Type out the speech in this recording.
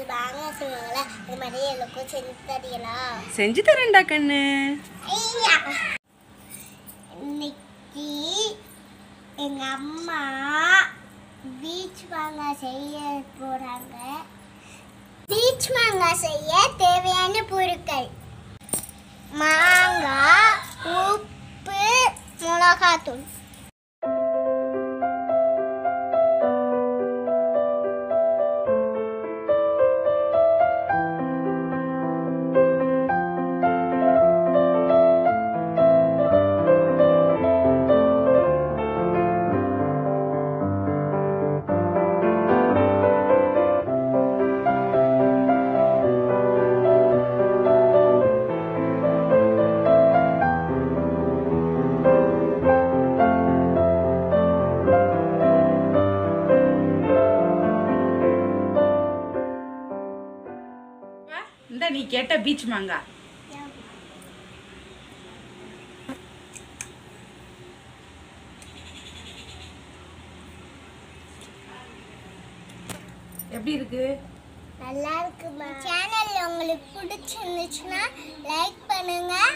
வாங்க சொல்லுவாங்களே அது மாதிரி எனக்கும் செஞ்சு தரீங்களா செஞ்சு தரேன்டா கண்ணு ஐயா இன்னைக்கு எங்க அம்மா பீச் மாங்காய் செய்ய போறாங்க பீச் மாங்காய் செய்ய தேவையான பொருட்கள் மாங்காய் உப்பு மிளகாத்தூள் இந்த நீ கேட்ட பீச் மாங்கா எப்படி இருக்கு நல்லா இருக்குமா சேனல் உங்களுக்கு பிடிச்சிருந்துச்சுன்னா லைக் பண்ணுங்க